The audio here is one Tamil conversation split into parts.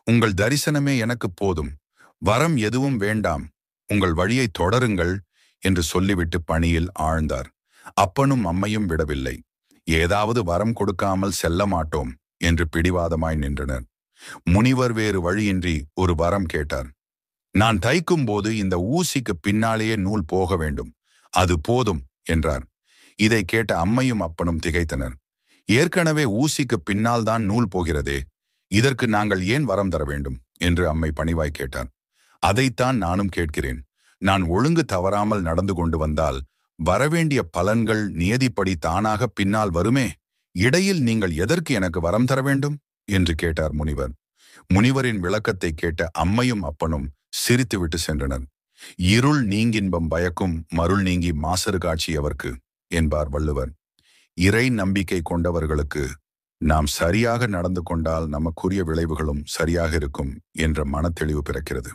உங்கள் தரிசனமே எனக்கு போதும் வரம் எதுவும் வேண்டாம் உங்கள் வழியை தொடருங்கள் என்று சொல்லிவிட்டு பணியில் ஆழ்ந்தார் அப்பனும் அம்மையும் விடவில்லை ஏதாவது வரம் கொடுக்காமல் செல்ல மாட்டோம் என்று பிடிவாதமாய் நின்றனர் முனிவர் வேறு வழியின்றி ஒரு வரம் கேட்டார் நான் தைக்கும் போது இந்த ஊசிக்கு பின்னாலேயே நூல் போக வேண்டும் அது போதும் என்றார் இதை கேட்ட அம்மையும் அப்பனும் திகைத்தனர் ஏற்கனவே ஊசிக்கு பின்னால் தான் நூல் போகிறதே இதற்கு நாங்கள் ஏன் வரம் தர வேண்டும் என்று அம்மை பணிவாய் கேட்டார் அதைத்தான் நானும் கேட்கிறேன் நான் ஒழுங்கு தவறாமல் நடந்து கொண்டு வந்தால் வரவேண்டிய பலன்கள் நியதிப்படி தானாக பின்னால் வருமே இடையில் நீங்கள் எதற்கு எனக்கு வரம் தர வேண்டும் என்று கேட்டார் முனிவர் முனிவரின் விளக்கத்தை கேட்ட அம்மையும் அப்பனும் சிரித்துவிட்டு சென்றனர் இருள் நீங்கின்பம் பயக்கும் மருள் நீங்கி மாசறு காட்சி அவர்க்கு என்பார் வள்ளுவர் இறை நம்பிக்கை கொண்டவர்களுக்கு நாம் சரியாக நடந்து கொண்டால் நமக்குரிய விளைவுகளும் சரியாக இருக்கும் என்ற மனத்தெளிவு பிறக்கிறது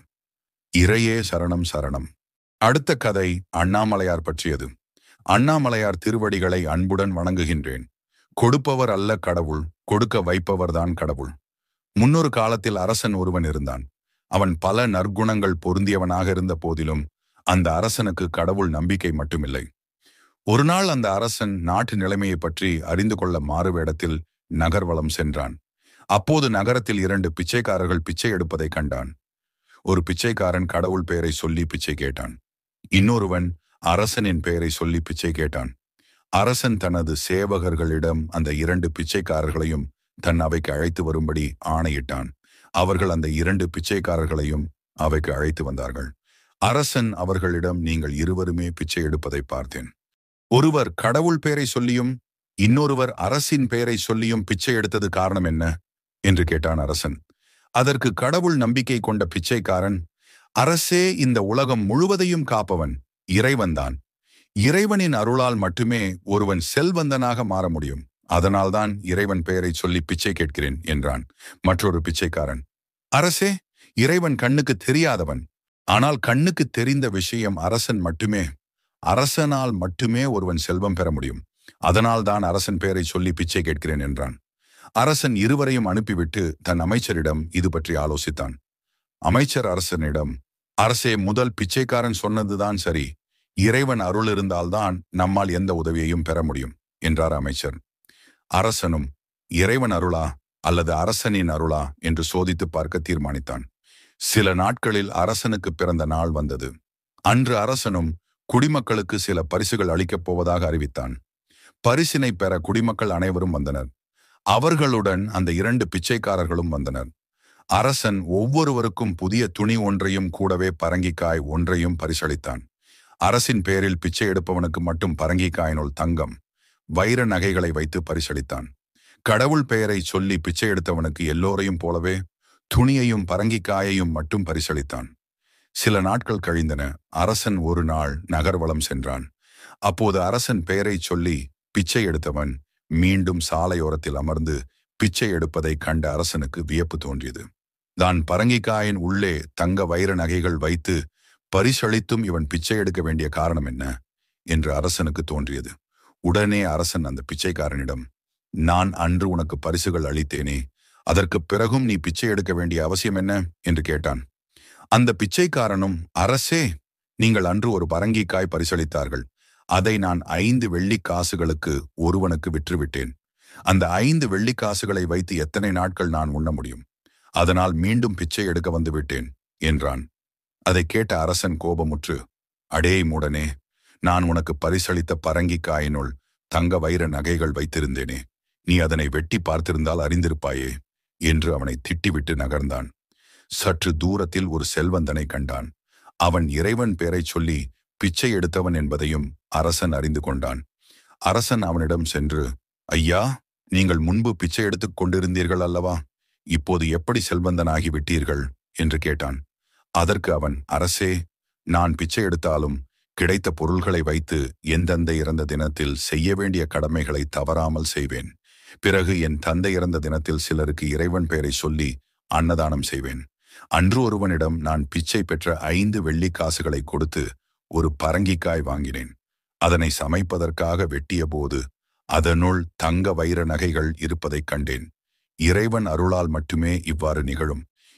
இறையே சரணம் சரணம் அடுத்த கதை அண்ணாமலையார் பற்றியது அண்ணாமலையார் திருவடிகளை அன்புடன் வணங்குகின்றேன் கொடுப்பவர் அல்ல கடவுள் கொடுக்க வைப்பவர்தான் கடவுள் முன்னொரு காலத்தில் அரசன் ஒருவன் இருந்தான் அவன் பல நற்குணங்கள் பொருந்தியவனாக இருந்த போதிலும் அந்த அரசனுக்கு கடவுள் நம்பிக்கை மட்டுமில்லை ஒரு நாள் அந்த அரசன் நாட்டு நிலைமையை பற்றி அறிந்து கொள்ள மாறுவேடத்தில் நகர்வலம் சென்றான் அப்போது நகரத்தில் இரண்டு பிச்சைக்காரர்கள் பிச்சை எடுப்பதை கண்டான் ஒரு பிச்சைக்காரன் கடவுள் பெயரை சொல்லி பிச்சை கேட்டான் இன்னொருவன் அரசனின் பெயரை சொல்லி பிச்சை கேட்டான் அரசன் தனது சேவகர்களிடம் அந்த இரண்டு பிச்சைக்காரர்களையும் தன் அவைக்கு அழைத்து வரும்படி ஆணையிட்டான் அவர்கள் அந்த இரண்டு பிச்சைக்காரர்களையும் அவைக்கு அழைத்து வந்தார்கள் அரசன் அவர்களிடம் நீங்கள் இருவருமே பிச்சை எடுப்பதை பார்த்தேன் ஒருவர் கடவுள் பெயரை சொல்லியும் இன்னொருவர் அரசின் பெயரை சொல்லியும் பிச்சை எடுத்தது காரணம் என்ன என்று கேட்டான் அரசன் அதற்கு கடவுள் நம்பிக்கை கொண்ட பிச்சைக்காரன் அரசே இந்த உலகம் முழுவதையும் காப்பவன் இறைவன்தான் இறைவனின் அருளால் மட்டுமே ஒருவன் செல்வந்தனாக மாற முடியும் அதனால்தான் இறைவன் பெயரை சொல்லி பிச்சை கேட்கிறேன் என்றான் மற்றொரு பிச்சைக்காரன் அரசே இறைவன் கண்ணுக்கு தெரியாதவன் ஆனால் கண்ணுக்கு தெரிந்த விஷயம் அரசன் மட்டுமே அரசனால் மட்டுமே ஒருவன் செல்வம் பெற முடியும் அதனால் தான் அரசன் பெயரை சொல்லி பிச்சை கேட்கிறேன் என்றான் அரசன் இருவரையும் அனுப்பிவிட்டு தன் அமைச்சரிடம் இது பற்றி ஆலோசித்தான் அமைச்சர் அரசனிடம் அரசே முதல் பிச்சைக்காரன் சொன்னதுதான் சரி இறைவன் அருள் இருந்தால்தான் நம்மால் எந்த உதவியையும் பெற முடியும் என்றார் அமைச்சர் அரசனும் இறைவன் அருளா அல்லது அரசனின் அருளா என்று சோதித்து பார்க்க தீர்மானித்தான் சில நாட்களில் அரசனுக்கு பிறந்த நாள் வந்தது அன்று அரசனும் குடிமக்களுக்கு சில பரிசுகள் அளிக்கப் போவதாக அறிவித்தான் பரிசினை பெற குடிமக்கள் அனைவரும் வந்தனர் அவர்களுடன் அந்த இரண்டு பிச்சைக்காரர்களும் வந்தனர் அரசன் ஒவ்வொருவருக்கும் புதிய துணி ஒன்றையும் கூடவே பரங்கிக்காய் ஒன்றையும் பரிசளித்தான் அரசின் பேரில் பிச்சை எடுப்பவனுக்கு மட்டும் பரங்கிக்காயினுள் தங்கம் வைர நகைகளை வைத்து பரிசளித்தான் கடவுள் பெயரை சொல்லி பிச்சை எடுத்தவனுக்கு எல்லோரையும் போலவே துணியையும் பரங்கிக்காயையும் மட்டும் பரிசளித்தான் சில நாட்கள் கழிந்தன அரசன் ஒரு நாள் நகர்வலம் சென்றான் அப்போது அரசன் பெயரை சொல்லி பிச்சை எடுத்தவன் மீண்டும் சாலையோரத்தில் அமர்ந்து பிச்சை எடுப்பதை கண்ட அரசனுக்கு வியப்பு தோன்றியது தான் பரங்கிக்காயின் உள்ளே தங்க வைர நகைகள் வைத்து பரிசளித்தும் இவன் பிச்சை எடுக்க வேண்டிய காரணம் என்ன என்று அரசனுக்கு தோன்றியது உடனே அரசன் அந்த பிச்சைக்காரனிடம் நான் அன்று உனக்கு பரிசுகள் அளித்தேனே அதற்கு பிறகும் நீ பிச்சை எடுக்க வேண்டிய அவசியம் என்ன என்று கேட்டான் அந்த பிச்சைக்காரனும் அரசே நீங்கள் அன்று ஒரு பரங்கிக்காய் பரிசளித்தார்கள் அதை நான் ஐந்து வெள்ளிக் காசுகளுக்கு ஒருவனுக்கு விற்றுவிட்டேன் அந்த ஐந்து வெள்ளிக் காசுகளை வைத்து எத்தனை நாட்கள் நான் உண்ண முடியும் அதனால் மீண்டும் பிச்சை எடுக்க வந்து விட்டேன் என்றான் அதை கேட்ட அரசன் கோபமுற்று அடே மூடனே நான் உனக்கு பரிசளித்த பரங்கிக்காயினுள் தங்க வைர நகைகள் வைத்திருந்தேனே நீ அதனை வெட்டி பார்த்திருந்தால் அறிந்திருப்பாயே என்று அவனை திட்டிவிட்டு நகர்ந்தான் சற்று தூரத்தில் ஒரு செல்வந்தனை கண்டான் அவன் இறைவன் பெயரைச் சொல்லி பிச்சை எடுத்தவன் என்பதையும் அரசன் அறிந்து கொண்டான் அரசன் அவனிடம் சென்று ஐயா நீங்கள் முன்பு பிச்சை எடுத்துக் கொண்டிருந்தீர்கள் அல்லவா இப்போது எப்படி செல்வந்தனாகி விட்டீர்கள் என்று கேட்டான் அதற்கு அவன் அரசே நான் பிச்சை எடுத்தாலும் கிடைத்த பொருள்களை வைத்து என் தந்தை இறந்த தினத்தில் செய்ய வேண்டிய கடமைகளை தவறாமல் செய்வேன் பிறகு என் தந்தை இறந்த தினத்தில் சிலருக்கு இறைவன் பெயரை சொல்லி அன்னதானம் செய்வேன் அன்று ஒருவனிடம் நான் பிச்சை பெற்ற ஐந்து வெள்ளிக் காசுகளை கொடுத்து ஒரு பரங்கிக்காய் வாங்கினேன் அதனை சமைப்பதற்காக வெட்டிய போது அதனுள் தங்க வைர நகைகள் இருப்பதைக் கண்டேன் இறைவன் அருளால் மட்டுமே இவ்வாறு நிகழும்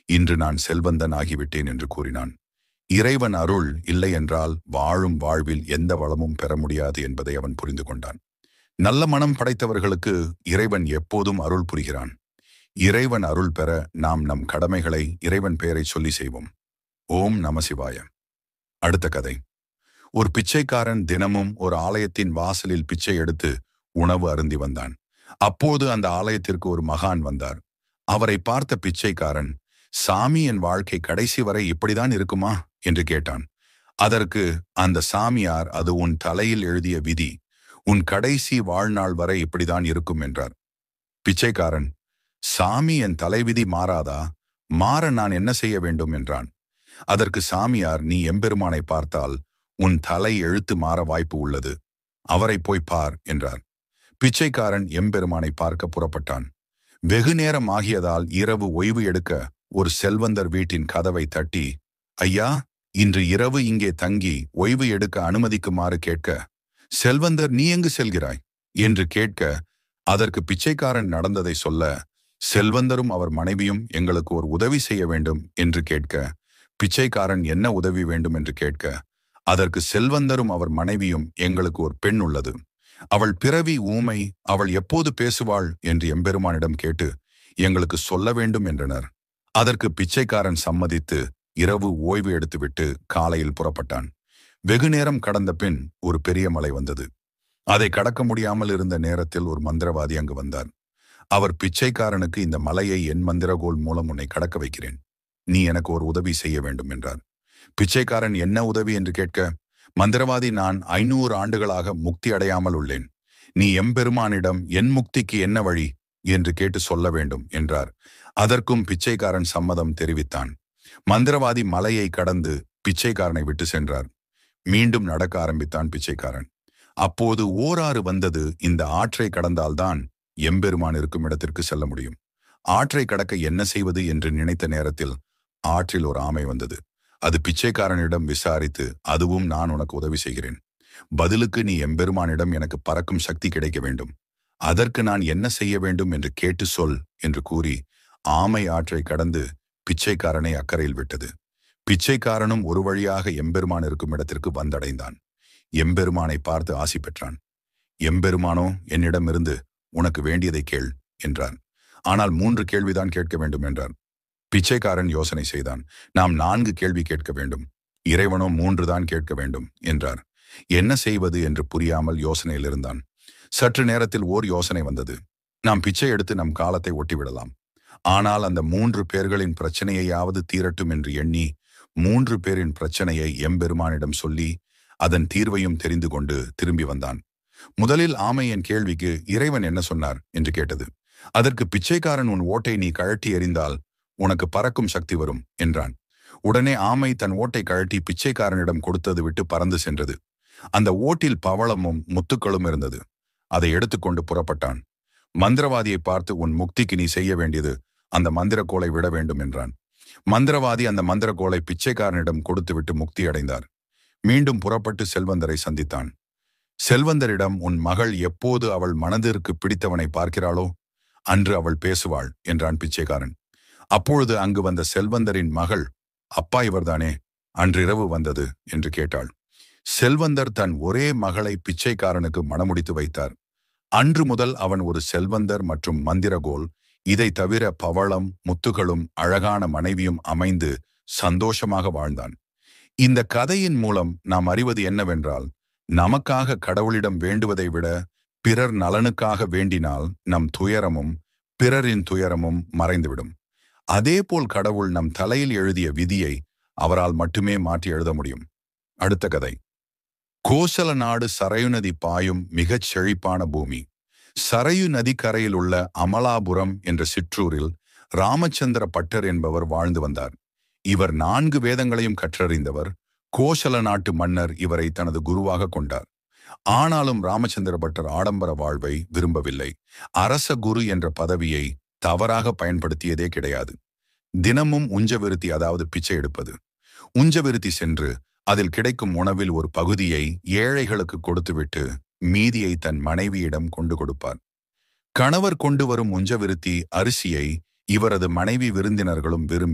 இன்று நான் செல்வந்தன் ஆகிவிட்டேன் என்று கூறினான் இறைவன் அருள் இல்லை என்றால் வாழும் வாழ்வில் எந்த வளமும் பெற முடியாது என்பதை அவன் புரிந்து கொண்டான் நல்ல மனம் படைத்தவர்களுக்கு இறைவன் எப்போதும் அருள் புரிகிறான் இறைவன் அருள் பெற நாம் நம் கடமைகளை இறைவன் பெயரை சொல்லி செய்வோம் ஓம் நமசிவாய அடுத்த கதை ஒரு பிச்சைக்காரன் தினமும் ஒரு ஆலயத்தின் வாசலில் பிச்சை எடுத்து உணவு அருந்தி வந்தான் அப்போது அந்த ஆலயத்திற்கு ஒரு மகான் வந்தார் அவரை பார்த்த பிச்சைக்காரன் சாமி என் வாழ்க்கை கடைசி வரை இப்படிதான் இருக்குமா என்று கேட்டான் அதற்கு அந்த சாமியார் அது உன் தலையில் எழுதிய விதி உன் கடைசி வாழ்நாள் வரை இப்படிதான் இருக்கும் என்றார் பிச்சைக்காரன் சாமி என் தலைவிதி மாறாதா மாற நான் என்ன செய்ய வேண்டும் என்றான் அதற்கு சாமியார் நீ எம்பெருமானை பார்த்தால் உன் தலை எழுத்து மாற வாய்ப்பு உள்ளது அவரை போய் பார் என்றார் பிச்சைக்காரன் எம்பெருமானை பார்க்க புறப்பட்டான் வெகு நேரம் ஆகியதால் இரவு ஓய்வு எடுக்க ஒரு செல்வந்தர் வீட்டின் கதவை தட்டி ஐயா இன்று இரவு இங்கே தங்கி ஓய்வு எடுக்க அனுமதிக்குமாறு கேட்க செல்வந்தர் நீ எங்கு செல்கிறாய் என்று கேட்க அதற்கு பிச்சைக்காரன் நடந்ததை சொல்ல செல்வந்தரும் அவர் மனைவியும் எங்களுக்கு ஒரு உதவி செய்ய வேண்டும் என்று கேட்க பிச்சைக்காரன் என்ன உதவி வேண்டும் என்று கேட்க அதற்கு செல்வந்தரும் அவர் மனைவியும் எங்களுக்கு ஒரு பெண் உள்ளது அவள் பிறவி ஊமை அவள் எப்போது பேசுவாள் என்று எம்பெருமானிடம் கேட்டு எங்களுக்கு சொல்ல வேண்டும் என்றனர் அதற்கு பிச்சைக்காரன் சம்மதித்து இரவு ஓய்வு எடுத்துவிட்டு காலையில் புறப்பட்டான் வெகு நேரம் கடந்த பின் ஒரு பெரிய மலை வந்தது அதை கடக்க முடியாமல் இருந்த நேரத்தில் ஒரு மந்திரவாதி அங்கு வந்தார் அவர் பிச்சைக்காரனுக்கு இந்த மலையை என் மந்திரகோல் மூலம் உன்னை கடக்க வைக்கிறேன் நீ எனக்கு ஒரு உதவி செய்ய வேண்டும் என்றார் பிச்சைக்காரன் என்ன உதவி என்று கேட்க மந்திரவாதி நான் ஐநூறு ஆண்டுகளாக முக்தி அடையாமல் உள்ளேன் நீ எம்பெருமானிடம் என் முக்திக்கு என்ன வழி என்று கேட்டு சொல்ல வேண்டும் என்றார் அதற்கும் பிச்சைக்காரன் சம்மதம் தெரிவித்தான் மந்திரவாதி மலையை கடந்து பிச்சைக்காரனை விட்டு சென்றார் மீண்டும் நடக்க ஆரம்பித்தான் பிச்சைக்காரன் அப்போது ஓராறு வந்தது இந்த ஆற்றை கடந்தால்தான் எம்பெருமான் இருக்கும் இடத்திற்கு செல்ல முடியும் ஆற்றை கடக்க என்ன செய்வது என்று நினைத்த நேரத்தில் ஆற்றில் ஒரு ஆமை வந்தது அது பிச்சைக்காரனிடம் விசாரித்து அதுவும் நான் உனக்கு உதவி செய்கிறேன் பதிலுக்கு நீ எம்பெருமானிடம் எனக்கு பறக்கும் சக்தி கிடைக்க வேண்டும் அதற்கு நான் என்ன செய்ய வேண்டும் என்று கேட்டு சொல் என்று கூறி ஆமை ஆற்றை கடந்து பிச்சைக்காரனை அக்கறையில் விட்டது பிச்சைக்காரனும் ஒரு வழியாக எம்பெருமான் இருக்கும் இடத்திற்கு வந்தடைந்தான் எம்பெருமானை பார்த்து ஆசி பெற்றான் எம்பெருமானோ என்னிடமிருந்து உனக்கு வேண்டியதை கேள் என்றார் ஆனால் மூன்று கேள்விதான் கேட்க வேண்டும் என்றார் பிச்சைக்காரன் யோசனை செய்தான் நாம் நான்கு கேள்வி கேட்க வேண்டும் இறைவனோ மூன்று தான் கேட்க வேண்டும் என்றார் என்ன செய்வது என்று புரியாமல் யோசனையில் இருந்தான் சற்று நேரத்தில் ஓர் யோசனை வந்தது நாம் பிச்சை எடுத்து நம் காலத்தை ஒட்டிவிடலாம் ஆனால் அந்த மூன்று பேர்களின் பிரச்சனையையாவது தீரட்டும் என்று எண்ணி மூன்று பேரின் பிரச்சனையை எம்பெருமானிடம் சொல்லி அதன் தீர்வையும் தெரிந்து கொண்டு திரும்பி வந்தான் முதலில் ஆமை என் கேள்விக்கு இறைவன் என்ன சொன்னார் என்று கேட்டது அதற்கு பிச்சைக்காரன் உன் ஓட்டை நீ கழட்டி எறிந்தால் உனக்கு பறக்கும் சக்தி வரும் என்றான் உடனே ஆமை தன் ஓட்டை கழட்டி பிச்சைக்காரனிடம் கொடுத்தது விட்டு பறந்து சென்றது அந்த ஓட்டில் பவளமும் முத்துக்களும் இருந்தது அதை எடுத்துக்கொண்டு புறப்பட்டான் மந்திரவாதியை பார்த்து உன் முக்திக்கு நீ செய்ய வேண்டியது அந்த மந்திரக்கோலை விட வேண்டும் என்றான் மந்திரவாதி அந்த மந்திரக்கோலை பிச்சைக்காரனிடம் கொடுத்துவிட்டு முக்தி அடைந்தார் மீண்டும் புறப்பட்டு செல்வந்தரை சந்தித்தான் செல்வந்தரிடம் உன் மகள் எப்போது அவள் மனதிற்கு பிடித்தவனை பார்க்கிறாளோ அன்று அவள் பேசுவாள் என்றான் பிச்சைக்காரன் அப்பொழுது அங்கு வந்த செல்வந்தரின் மகள் அப்பா இவர்தானே அன்றிரவு வந்தது என்று கேட்டாள் செல்வந்தர் தன் ஒரே மகளை பிச்சைக்காரனுக்கு மணமுடித்து வைத்தார் அன்று முதல் அவன் ஒரு செல்வந்தர் மற்றும் மந்திரகோல் இதை தவிர பவளம் முத்துகளும் அழகான மனைவியும் அமைந்து சந்தோஷமாக வாழ்ந்தான் இந்த கதையின் மூலம் நாம் அறிவது என்னவென்றால் நமக்காக கடவுளிடம் வேண்டுவதை விட பிறர் நலனுக்காக வேண்டினால் நம் துயரமும் பிறரின் துயரமும் மறைந்துவிடும் அதேபோல் கடவுள் நம் தலையில் எழுதிய விதியை அவரால் மட்டுமே மாற்றி எழுத முடியும் அடுத்த கதை கோசல நாடு சரையு நதி பாயும் மிகச் செழிப்பான பூமி சரையு நதிக்கரையில் உள்ள அமலாபுரம் என்ற சிற்றூரில் ராமச்சந்திர பட்டர் என்பவர் வாழ்ந்து வந்தார் இவர் நான்கு வேதங்களையும் கற்றறிந்தவர் கோசல நாட்டு மன்னர் இவரை தனது குருவாக கொண்டார் ஆனாலும் ராமச்சந்திர பட்டர் ஆடம்பர வாழ்வை விரும்பவில்லை அரச குரு என்ற பதவியை தவறாக பயன்படுத்தியதே கிடையாது தினமும் உஞ்சவிருத்தி அதாவது பிச்சை எடுப்பது உஞ்சவிருத்தி சென்று அதில் கிடைக்கும் உணவில் ஒரு பகுதியை ஏழைகளுக்கு கொடுத்துவிட்டு மீதியை தன் மனைவியிடம் கொண்டு கொடுப்பார் கணவர் கொண்டு வரும் உஞ்சவிருத்தி அரிசியை இவரது மனைவி விருந்தினர்களும் விரும்பி